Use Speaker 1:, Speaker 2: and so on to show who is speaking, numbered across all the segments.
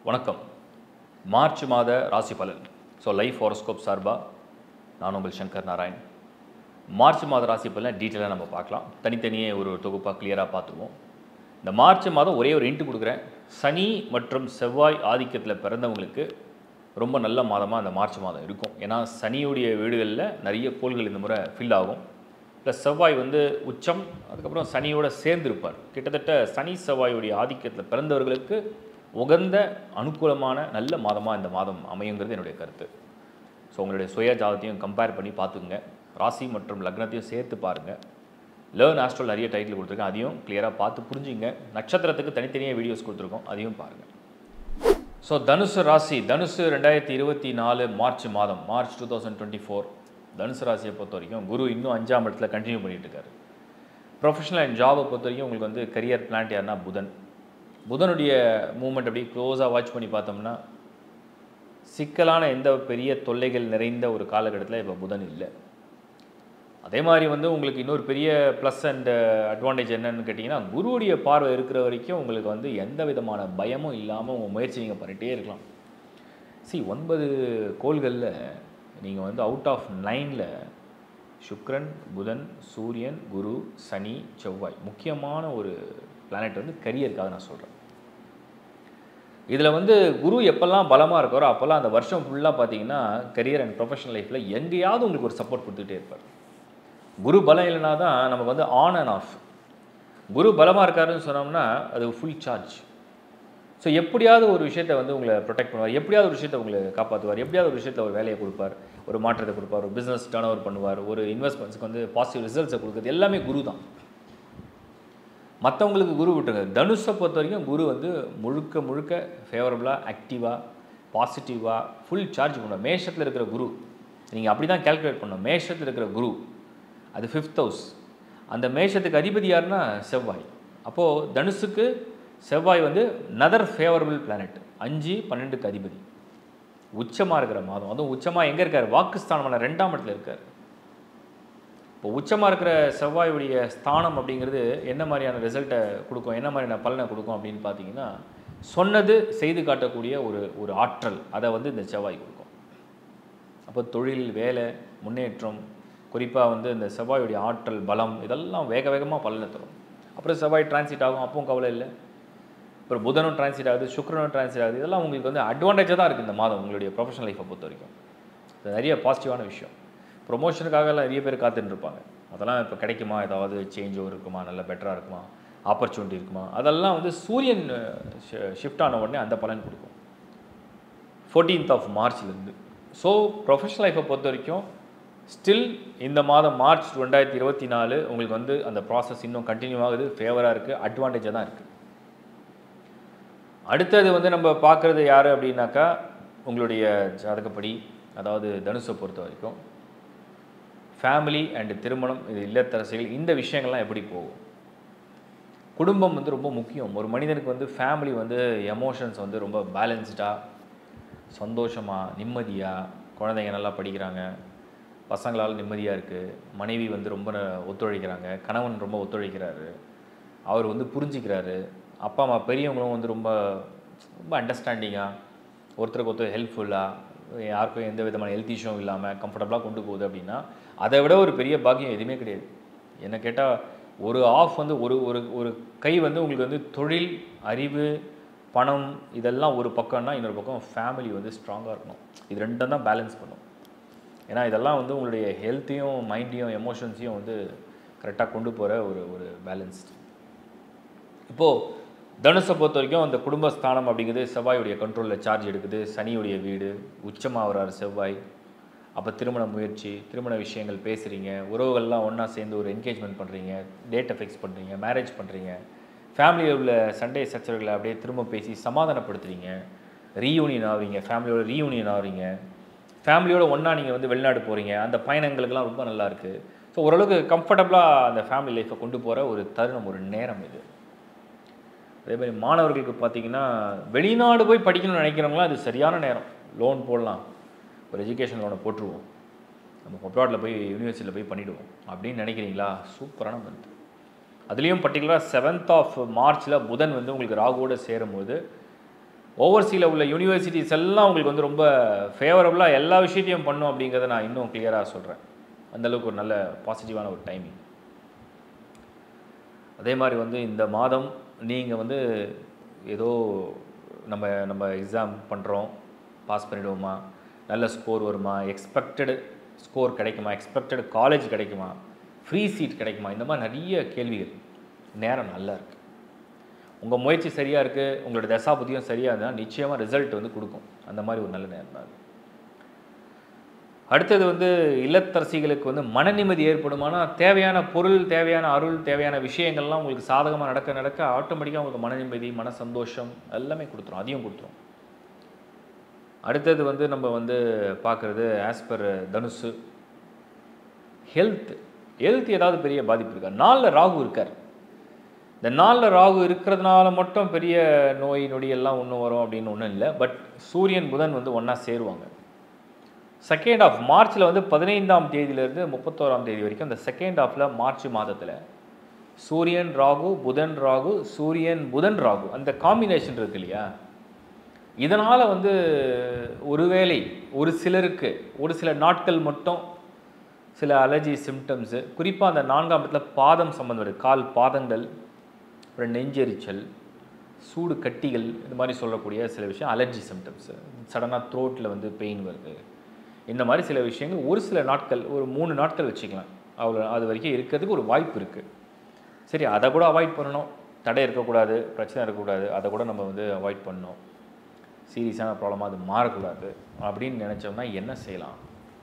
Speaker 1: வணக்கம் மார்ச் மாத ராசி பலன் ஸோ லைஃப் ஹாரோஸ்கோப் சார்பாக நான் உங்கள் சங்கர் நாராயண் மார்ச் மாத ராசி பலன் டீட்டெயிலாக நம்ம பார்க்கலாம் தனித்தனியே ஒரு தொகுப்பாக கிளியராக பார்த்துருவோம் இந்த மார்ச் மாதம் ஒரே ஒரு இன்ட்டு கொடுக்குறேன் சனி மற்றும் செவ்வாய் ஆதிக்கத்தில் பிறந்தவங்களுக்கு ரொம்ப நல்ல மாதமாக அந்த மார்ச் மாதம் இருக்கும் ஏன்னா சனியுடைய வீடுகளில் நிறைய கோள்கள் இந்த முறை ஃபில் ஆகும் ப்ளஸ் செவ்வாய் வந்து உச்சம் அதுக்கப்புறம் சனியோட சேர்ந்து இருப்பார் கிட்டத்தட்ட சனி செவ்வாயுடைய ஆதிக்கத்தில் பிறந்தவர்களுக்கு உகந்த அனுகூலமான நல்ல மாதமாக இந்த மாதம் அமையுங்கிறது என்னுடைய கருத்து ஸோ உங்களுடைய சுய ஜாதத்தையும் கம்பேர் பண்ணி பார்த்துக்குங்க ராசி மற்றும் லக்னத்தையும் சேர்த்து பாருங்கள் லேர்ன் ஆஸ்ட்ரோல் நிறைய டைட்டில் கொடுத்துருக்கேன் அதையும் கிளியராக பார்த்து புரிஞ்சுங்க நட்சத்திரத்துக்கு தனித்தனியாக வீடியோஸ் கொடுத்துருக்கோம் அதையும் பாருங்கள் ஸோ தனுசு ராசி தனுசு ரெண்டாயிரத்தி இருபத்தி நாலு மார்ச் மாதம் March two thousand twenty four Dhanusu ராசியை பொறுத்த வரைக்கும் குரு இன்னும் அஞ்சாம் இடத்துல கண்டினியூ பண்ணிட்டு இருக்காரு ப்ரொஃபஷனல் அண்ட் ஜாபை பொறுத்த வரைக்கும் உங்களுக்கு வந்து கரியர் பிளான்ட் யாருன்னா புதன் புதனுடைய மூமெண்ட் அப்படியே க்ளோஸாக வாட்ச் பண்ணி பார்த்தோம்னா சிக்கலான எந்த பெரிய தொல்லைகள் நிறைந்த ஒரு காலகட்டத்தில் இப்போ புதன் இல்லை அதே மாதிரி வந்து உங்களுக்கு இன்னொரு பெரிய ப்ளஸ் அண்ட் அட்வான்டேஜ் என்னன்னு கேட்டிங்கன்னா குருவுடைய பார்வை இருக்கிற வரைக்கும் உங்களுக்கு வந்து எந்த விதமான பயமும் இல்லாமல் உங்கள் முயற்சி நீங்கள் பண்ணிகிட்டே இருக்கலாம் சி ஒன்பது கோள்களில் நீங்கள் வந்து அவுட் ஆஃப் நைனில் சுக்ரன் புதன் சூரியன் குரு சனி செவ்வாய் முக்கியமான ஒரு பிளானட் வந்து கரியருக்காக நான் சொல்கிறேன் இதில் வந்து குரு எப்போல்லாம் பலமாக இருக்காரோ அப்போல்லாம் அந்த வருஷம் ஃபுல்லாக பார்த்தீங்கன்னா கரியர் அண்ட் ப்ரொஃபஷனல் லைஃப்பில் எங்கேயாவது உங்களுக்கு ஒரு சப்போர்ட் கொடுத்துட்டே இருப்பார் குரு பலம் இல்லைனா தான் நமக்கு வந்து ஆன் அண்ட் ஆஃப் குரு பலமாக இருக்காருன்னு சொன்னோம்னா அது ஃபுல் சார்ஜ் ஸோ எப்படியாவது ஒரு விஷயத்தை வந்து உங்களை ப்ரொடெக்ட் பண்ணுவார் எப்படியாவது ஒரு விஷயத்தை உங்களை காப்பாற்றுவார் எப்படியாவது ஒரு விஷயத்தில் ஒரு வேலையை கொடுப்பார் ஒரு மாற்றத்தை கொடுப்பார் ஒரு பிஸ்னஸ் டர்ன் ஓவர் பண்ணுவார் ஒரு இன்வெஸ்ட்மெண்ட்ஸ்க்கு வந்து பாசிட்டிவ் ரிசல்ட்ஸை கொடுக்குறது எல்லாமே குரு தான் மற்றவங்களுக்கு குரு விட்டுருங்க தனுஷை பொறுத்த வரைக்கும் குரு வந்து முழுக்க முழுக்க ஃபேவரபுளாக ஆக்டிவாக பாசிட்டிவாக ஃபுல் சார்ஜ் பண்ணுவார் மேஷத்தில் இருக்கிற குரு நீங்கள் அப்படி தான் கேல்குலேட் பண்ணணும் மேஷத்தில் இருக்கிற குரு அது ஃபிஃப்த் ஹவுஸ் அந்த மேஷத்துக்கு அதிபதி யாருன்னா செவ்வாய் அப்போது தனுசுக்கு செவ்வாய் வந்து நதர் ஃபேவரபிள் பிளானட் அஞ்சு பன்னெண்டுக்கு அதிபதி உச்சமாக இருக்கிற மாதம் அதுவும் உச்சமாக எங்கே இருக்கார் வாக்குஸ்தானமான ரெண்டாம் இடத்துல இருக்கார் இப்போ உச்சமாக இருக்கிற செவ்வாயுடைய ஸ்தானம் அப்படிங்கிறது என்ன மாதிரியான ரிசல்ட்டை கொடுக்கும் என்ன மாதிரியான பலனை கொடுக்கும் அப்படின்னு பார்த்தீங்கன்னா சொன்னது செய்து காட்டக்கூடிய ஒரு ஒரு ஆற்றல் அதை வந்து இந்த செவ்வாய் கொடுக்கும் அப்போ தொழில் வேலை முன்னேற்றம் குறிப்பாக வந்து இந்த செவ்வாயுடைய ஆற்றல் பலம் இதெல்லாம் வேக வேகமாக பலனை தரும் அப்புறம் செவ்வாய் டிரான்சிட் ஆகும் அப்பவும் கவலை இல்லை அப்புறம் புதனும் டிரான்சிட் ஆகுது சுக்கரனும் டிரான்சிட் ஆகுது இதெல்லாம் உங்களுக்கு வந்து அட்வான்டேஜாக தான் இருக்குது இந்த மாதம் உங்களுடைய ப்ரொஃபஷனல் லைஃப்பை பொறுத்த வரைக்கும் இது நிறைய பாசிட்டிவான விஷயம் ப்ரொமோஷனுக்காக எல்லாம் நிறைய பேர் காத்துட்டு இருப்பாங்க அதெல்லாம் இப்போ கிடைக்குமா ஏதாவது சேஞ்ச் இருக்குமா நல்ல பெட்டராக இருக்குமா ஆப்பர்ச்சுனிட்டி இருக்குமா அதெல்லாம் வந்து சூரியன் ஷிஃப்ட் ஆன உடனே அந்த பலன் கொடுக்கும் ஃபோர்டீன்த் ஆஃப் மார்ச்லேருந்து ஸோ ப்ரொஃபஷனல் லைஃப்பை பொறுத்த வரைக்கும் ஸ்டில் இந்த மாதம் மார்ச் ரெண்டாயிரத்தி இருபத்தி நாலு உங்களுக்கு வந்து அந்த ப்ராசஸ் இன்னும் கண்டினியூ ஆகுது ஃபேவராக இருக்குது அட்வான்டேஜாக தான் இருக்குது அடுத்தது வந்து நம்ம பார்க்குறது யார் அப்படின்னாக்கா உங்களுடைய ஜாதகப்படி அதாவது தனுஷை பொறுத்த வரைக்கும் ஃபேமிலி அண்டு திருமணம் இது இல்லத்தரசிகள் இந்த விஷயங்கள்லாம் எப்படி போகும் குடும்பம் வந்து ரொம்ப முக்கியம் ஒரு மனிதனுக்கு வந்து ஃபேமிலி வந்து எமோஷன்ஸ் வந்து ரொம்ப பேலன்ஸ்டாக சந்தோஷமாக நிம்மதியாக குழந்தைங்க நல்லா படிக்கிறாங்க பசங்களால் நிம்மதியாக இருக்குது மனைவி வந்து ரொம்ப ஒத்துழைக்கிறாங்க கணவன் ரொம்ப ஒத்துழைக்கிறாரு அவர் வந்து புரிஞ்சிக்கிறாரு அப்பா அம்மா பெரியவங்களும் வந்து ரொம்ப ரொம்ப அண்டர்ஸ்டாண்டிங்காக ஒருத்தருக்கு ஒருத்தர் ஹெல்ப்ஃபுல்லாக யாருக்கும் எந்த விதமான ஹெல்த் இஷ்யூவும் இல்லாமல் கம்ஃபர்டபுளாக கொண்டு போகுது அப்படின்னா அதை விட ஒரு பெரிய பாக்கியம் எதுவுமே கிடையாது என்ன கேட்டால் ஒரு ஆஃப் வந்து ஒரு ஒரு ஒரு கை வந்து உங்களுக்கு வந்து தொழில் அறிவு பணம் இதெல்லாம் ஒரு பக்கம்னா இன்னொரு பக்கம் ஃபேமிலி வந்து ஸ்ட்ராங்காக இருக்கணும் இது ரெண்டும் தான் பேலன்ஸ் பண்ணும் ஏன்னா இதெல்லாம் வந்து உங்களுடைய ஹெல்த்தையும் மைண்டையும் எமோஷன்ஸையும் வந்து கரெக்டாக கொண்டு போகிற ஒரு ஒரு பேலன்ஸ்டு இப்போது தனுஷை பொறுத்த வரைக்கும் அந்த குடும்பஸ்தானம் அப்படிங்கிறது செவ்வாயுடைய கண்ட்ரோலில் சார்ஜ் எடுக்குது சனியுடைய வீடு உச்சமாக வர்றார் செவ்வாய் அப்போ திருமண முயற்சி திருமண விஷயங்கள் பேசுகிறீங்க உறவுகள்லாம் ஒன்றா சேர்ந்து ஒரு என்கேஜ்மெண்ட் பண்ணுறீங்க டேட்டை ஃபிக்ஸ் பண்ணுறீங்க மேரேஜ் பண்ணுறீங்க ஃபேமிலியில் உள்ள சண்டே சச்சரவுகளை அப்படியே திரும்ப பேசி சமாதானப்படுத்துறீங்க ரீயூனியன் ஆகிறீங்க ஃபேமிலியோட ரீயூனியன் ஆகிறீங்க ஃபேமிலியோட ஒன்றா நீங்கள் வந்து வெளிநாடு போகிறீங்க அந்த பயணங்களுக்கெல்லாம் ரொம்ப நல்லா இருக்குது ஸோ ஓரளவுக்கு கம்ஃபர்டபுளாக அந்த ஃபேமிலி லைஃப்பை கொண்டு போகிற ஒரு தருணம் ஒரு நேரம் இது அதே மாதிரி மாணவர்களுக்கு பார்த்தீங்கன்னா வெளிநாடு போய் படிக்கணும்னு நினைக்கிறவங்களாம் அது சரியான நேரம் லோன் போடலாம் ஒரு எஜுகேஷன் லோனை போட்டுருவோம் நம்ம அப்ராடில் போய் யூனிவர்சிட்டியில் போய் பண்ணிவிடுவோம் அப்படின்னு நினைக்கிறீங்களா சூப்பரான மந்த் அதுலேயும் பர்டிகுலராக செவன்த் ஆஃப் மார்ச்சில் புதன் வந்து உங்களுக்கு ராகுவோட சேரும்போது ஓவர்சீல உள்ள யூனிவர்சிட்டிஸ் எல்லாம் உங்களுக்கு வந்து ரொம்ப ஃபேவரபுளாக எல்லா விஷயத்தையும் பண்ணும் அப்படிங்கிறத நான் இன்னும் கிளியராக சொல்கிறேன் அந்தளவுக்கு ஒரு நல்ல பாசிட்டிவான ஒரு டைமிங் அதே மாதிரி வந்து இந்த மாதம் நீங்கள் வந்து ஏதோ நம்ம நம்ம எக்ஸாம் பண்ணுறோம் பாஸ் பண்ணிடுவோமா நல்ல ஸ்கோர் வருமா எக்ஸ்பெக்டடு ஸ்கோர் கிடைக்குமா எக்ஸ்பெக்டட் காலேஜ் கிடைக்குமா ஃப்ரீ சீட் கிடைக்குமா இந்த மாதிரி நிறைய கேள்விகள் நேரம் நல்லா இருக்குது உங்கள் முயற்சி சரியாக இருக்குது உங்களோட தசாபுத்தியும் சரியாக இருந்தால் நிச்சயமாக ரிசல்ட் வந்து கொடுக்கும் அந்த மாதிரி ஒரு நல்ல நேரம் தான் அது அடுத்தது வந்து இல்லத்தரசிகளுக்கு வந்து மன நிம்மதி ஏற்படுமானா தேவையான பொருள் தேவையான அருள் தேவையான விஷயங்கள்லாம் உங்களுக்கு சாதகமாக நடக்க நடக்க ஆட்டோமேட்டிக்காக உங்களுக்கு மன நிம்மதி மன சந்தோஷம் எல்லாமே கொடுத்துரும் அதையும் கொடுத்துரும் அடுத்தது வந்து நம்ம வந்து பார்க்குறது as per Dhanusu health health ஏதாவது பெரிய பாதிப்பு இருக்கா நாளில் ராகு இருக்கார் இந்த நாளில் ராகு இருக்கிறதுனால மட்டும் பெரிய நோய் நொடி எல்லாம் ஒன்றும் வரும் அப்படின்னு ஒன்றும் இல்லை பட் சூரியன் புதன் வந்து ஒன்றா சேருவாங்க செகண்ட் ஆஃப் மார்ச்சில் வந்து பதினைந்தாம் தேதியிலேருந்து முப்பத்தோராம் தேதி வரைக்கும் அந்த செகண்ட் ஆஃபில் மார்ச் மாதத்தில் சூரியன் ராகு புதன் ராகு சூரியன் புதன் ராகு அந்த காம்பினேஷன் இருக்கு இல்லையா இதனால் வந்து ஒருவேளை ஒரு சிலருக்கு ஒரு சில நாட்கள் மட்டும் சில அலர்ஜி சிம்டம்ஸு குறிப்பாக அந்த நான்காம் இடத்துல பாதம் சம்மந்தப்பட்ட கால் பாதங்கள் அப்புறம் நெஞ்செரிச்சல் சூடு கட்டிகள் இது மாதிரி சொல்லக்கூடிய சில விஷயம் அலர்ஜி சிம்டம்ஸு சடனாக த்ரோட்டில் வந்து பெயின் வருது இந்த மாதிரி சில விஷயங்கள் ஒரு சில நாட்கள் ஒரு மூணு நாட்கள் வச்சுக்கலாம் அவ்வளோ அது வரைக்கும் இருக்கிறதுக்கு ஒரு வாய்ப்பு இருக்குது சரி அதை கூட அவாய்ட் பண்ணணும் தடை இருக்கக்கூடாது பிரச்சனை இருக்கக்கூடாது அதை கூட நம்ம வந்து அவாய்ட் பண்ணணும் சீரியஸான ப்ராப்ளமாக அது மாறக்கூடாது அப்படின்னு நினச்சோம்னா என்ன செய்யலாம்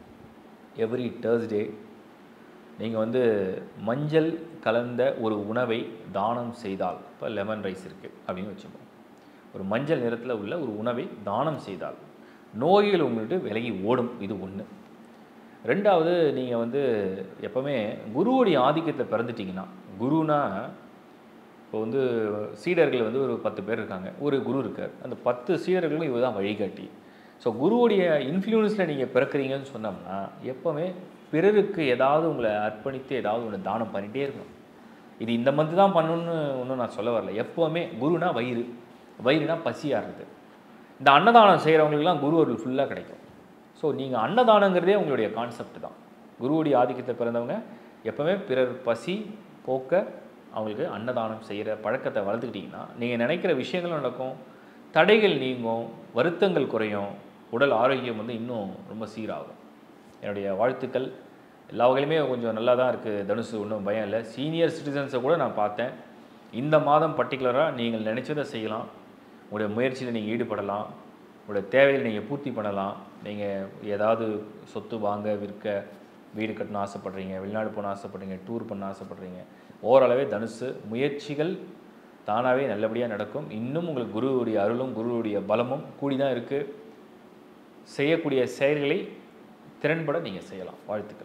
Speaker 1: எவ்ரி தேர்ஸ்டே நீங்கள் வந்து மஞ்சள் கலந்த ஒரு உணவை தானம் செய்தால் இப்போ லெமன் ரைஸ் இருக்குது அப்படின்னு வச்சுப்போம் ஒரு மஞ்சள் நிறத்தில் உள்ள ஒரு உணவை தானம் செய்தால் நோய்கள் உங்கள்கிட்ட விலகி ஓடும் இது ஒன்று ரெண்டாவது நீங்கள் வந்து எப்போவுமே குருவுடைய ஆதிக்கத்தில் பிறந்துட்டிங்கன்னா குருனா இப்போ வந்து சீடர்கள் வந்து ஒரு பத்து பேர் இருக்காங்க ஒரு குரு இருக்கார் அந்த பத்து சீடர்களும் இவர் தான் வழிகாட்டி ஸோ குருவுடைய இன்ஃப்ளூயன்ஸில் நீங்கள் பிறக்கிறீங்கன்னு சொன்னோம்னா எப்போவுமே பிறருக்கு ஏதாவது உங்களை அர்ப்பணித்து ஏதாவது ஒன்று தானம் பண்ணிகிட்டே இருக்கணும் இது இந்த மந்த் தான் பண்ணணும்னு ஒன்றும் நான் சொல்ல வரல எப்போவுமே குருனா வயிறு வயிறுனா பசியாகிறது இந்த அன்னதானம் செய்கிறவங்களுக்குலாம் குரு அருள் ஃபுல்லாக கிடைக்கும் ஸோ நீங்கள் அன்னதானங்கிறதே உங்களுடைய கான்செப்ட் தான் குருவுடைய ஆதிக்கத்தை பிறந்தவங்க எப்போவுமே பிறர் பசி போக்க அவங்களுக்கு அன்னதானம் செய்கிற பழக்கத்தை வளர்த்துக்கிட்டிங்கன்னா நீங்கள் நினைக்கிற விஷயங்களும் நடக்கும் தடைகள் நீங்கும் வருத்தங்கள் குறையும் உடல் ஆரோக்கியம் வந்து இன்னும் ரொம்ப சீராகும் என்னுடைய வாழ்த்துக்கள் எல்லா வகையிலுமே கொஞ்சம் நல்லா தான் இருக்குது தனுசு ஒன்றும் பயம் இல்லை சீனியர் சிட்டிசன்ஸை கூட நான் பார்த்தேன் இந்த மாதம் பர்டிகுலராக நீங்கள் நினச்சதை செய்யலாம் உங்களுடைய முயற்சியில் நீங்கள் ஈடுபடலாம் உங்களுடைய தேவைகளை நீங்கள் பூர்த்தி பண்ணலாம் நீங்கள் ஏதாவது சொத்து வாங்க விற்க வீடு கட்டணும் ஆசைப்பட்றீங்க வெளிநாடு போன ஆசைப்பட்றீங்க டூர் பண்ண ஆசைப்பட்றீங்க ஓரளவே தனுசு முயற்சிகள் தானாகவே நல்லபடியாக நடக்கும் இன்னும் உங்களுக்கு குருவுடைய அருளும் குருவுடைய பலமும் கூடி தான் இருக்குது செய்யக்கூடிய செயல்களை திறன்பட நீங்கள் செய்யலாம் வாழ்த்துக்கள்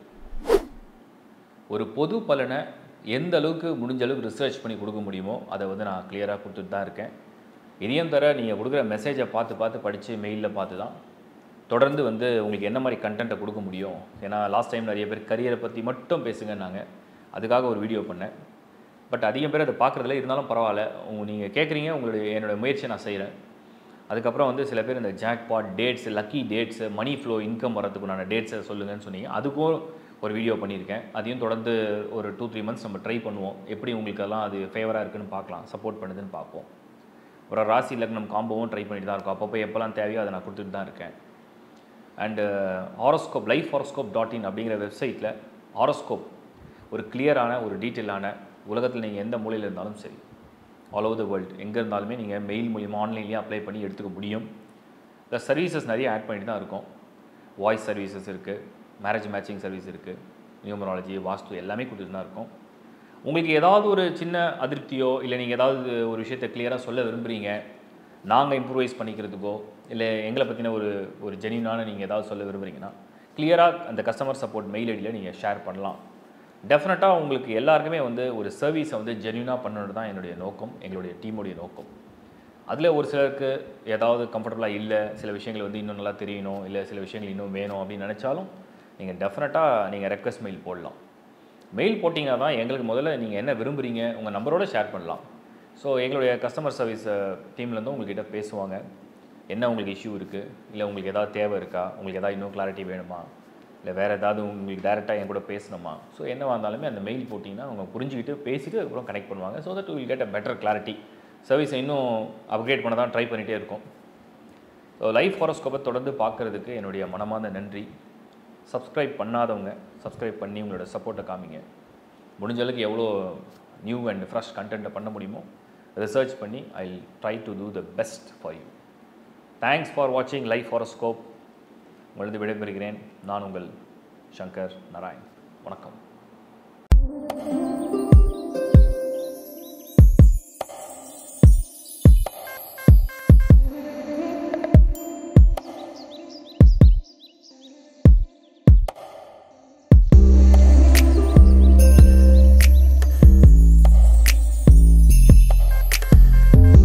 Speaker 1: ஒரு பொது பலனை எந்த அளவுக்கு முடிஞ்ச அளவுக்கு ரிசர்ச் பண்ணி கொடுக்க முடியுமோ அதை வந்து நான் கிளியராக கொடுத்துட்டு தான் இருக்கேன் இதையும் தர நீங்கள் கொடுக்குற மெசேஜை பார்த்து பார்த்து படித்து மெயிலில் பார்த்து தான் தொடர்ந்து வந்து உங்களுக்கு என்ன மாதிரி கண்டென்ட்டை கொடுக்க முடியும் ஏன்னா லாஸ்ட் டைம் நிறைய பேர் கரியரை பற்றி மட்டும் பேசுங்கன்னாங்க அதுக்காக ஒரு வீடியோ பண்ணேன் பட் அதிகம் பேர் அதை பார்க்குறதுல இருந்தாலும் பரவாயில்ல உங்க நீங்கள் கேட்குறீங்க உங்களுடைய என்னோடய முயற்சியை நான் செய்கிறேன் அதுக்கப்புறம் வந்து சில பேர் இந்த jackpot dates lucky dates money flow income வரதுக்குண்டான டேட்ஸை சொல்லுங்கன்னு சொன்னீங்க அதுக்கும் ஒரு வீடியோ பண்ணியிருக்கேன் அதையும் தொடர்ந்து ஒரு டூ த்ரீ மந்த்ஸ் நம்ம ட்ரை பண்ணுவோம் எப்படி உங்களுக்கு எல்லாம் அது ஃபேவராக இருக்குன்னு பார்க்கலாம் சப்போர்ட் பண்ணுதுன்னு பார்ப்போம் அப்புறம் ராசி லக்னம் காம்போவும் ட்ரை பண்ணிட்டு தான் இருக்கோம் அப்பப்போ எப்போல்லாம் தேவையோ அதை நான் கொடுத்துட்டு தான் இருக்கேன் and horoscope life horoscope dot in அப்படிங்கிற வெப்சைட்டில் ஹாரோஸ்கோப் ஒரு கிளியரான ஒரு டீட்டெயிலான உலகத்தில் நீங்கள் எந்த மூலையில் இருந்தாலும் சரி ஆல் ஓவர் த வேர்ல்டு எங்கே இருந்தாலுமே நீங்கள் மெயில் மூலியமாக ஆன்லைன்லேயே அப்ளை பண்ணி எடுத்துக்க முடியும் இந்த சர்வீசஸ் நிறைய ஆட் பண்ணிட்டு தான் இருக்கும் வாய்ஸ் சர்வீசஸ் இருக்குது மேரேஜ் மேட்சிங் சர்வீஸ் இருக்குது நியூமராலஜி வாஸ்து எல்லாமே கொடுத்துட்டு தான் இருக்கும் உங்களுக்கு ஏதாவது ஒரு சின்ன அதிருப்தியோ இல்லை நீங்கள் ஏதாவது ஒரு விஷயத்தை கிளியராக சொல்ல விரும்புகிறீங்க நாங்கள் இம்ப்ரூவைஸ் பண்ணிக்கிறதுக்கோ இல்லை எங்களை பற்றின ஒரு ஒரு ஜெனியூனான நீங்கள் ஏதாவது சொல்ல விரும்புகிறீங்கன்னா கிளியராக அந்த கஸ்டமர் சப்போர்ட் மெயில் ஐடியில் நீங்கள் ஷேர் பண்ணலாம் டெஃபினட்டாக உங்களுக்கு எல்லாருக்குமே வந்து ஒரு சர்வீஸை வந்து ஜென்யூனாக பண்ணணுன்னு தான் என்னுடைய நோக்கம் எங்களுடைய டீமுடைய நோக்கம் அதில் ஒரு சிலருக்கு ஏதாவது கம்ஃபர்டபுளாக இல்லை சில விஷயங்கள் வந்து இன்னும் நல்லா தெரியணும் இல்லை சில விஷயங்கள் இன்னும் வேணும் அப்படின்னு நினச்சாலும் நீங்கள் டெஃபினட்டாக நீங்கள் ரெக்வஸ்ட் மெயில் போடலாம் மெயில் போட்டிங்கன்னா தான் எங்களுக்கு முதல்ல நீங்கள் என்ன விரும்புகிறீங்க உங்கள் நம்பரோட ஷேர் பண்ணலாம் ஸோ எங்களுடைய கஸ்டமர் சர்வீஸ் டீம்லேருந்து உங்கள்கிட்ட பேசுவாங்க என்ன உங்களுக்கு இஷ்யூ இருக்குது இல்லை உங்களுக்கு ஏதாவது தேவை இருக்கா உங்களுக்கு ஏதாவது இன்னும் கிளாரிட்டி வேணுமா இல்லை வேறு ஏதாவது உங்களுக்கு டேரெக்டாக என் கூட பேசணுமா ஸோ என்னவா இருந்தாலுமே அந்த மெயில் போட்டிங்கன்னா அவங்க புரிஞ்சுக்கிட்டு பேசிட்டு அதுக்கப்புறம் கனெக்ட் பண்ணுவாங்க so that will get a better clarity சர்வீஸை இன்னும் அப்கிரேட் பண்ண தான் ட்ரை பண்ணிகிட்டே இருக்கோம் ஸோ லைஃப் ஹாரோஸ்கோப்பை தொடர்ந்து பார்க்குறதுக்கு என்னுடைய மனமார்ந்த நன்றி சப்ஸ்கிரைப் பண்ணாதவங்க சப்ஸ்கிரைப் பண்ணி உங்களோட சப்போர்ட்டை காமிங்க முடிஞ்ச அளவுக்கு எவ்வளோ நியூ அண்ட் ஃப்ரெஷ் கண்டென்ட்டை பண்ண முடியுமோ ரிசர்ச் பண்ணி I try to do the best for you thanks for வாட்சிங் லைஃப் ஹாரோஸ்கோப் உங்களது விடைபெறுகிறேன் நான் உங்கள் சங்கர் நாராயண் வணக்கம்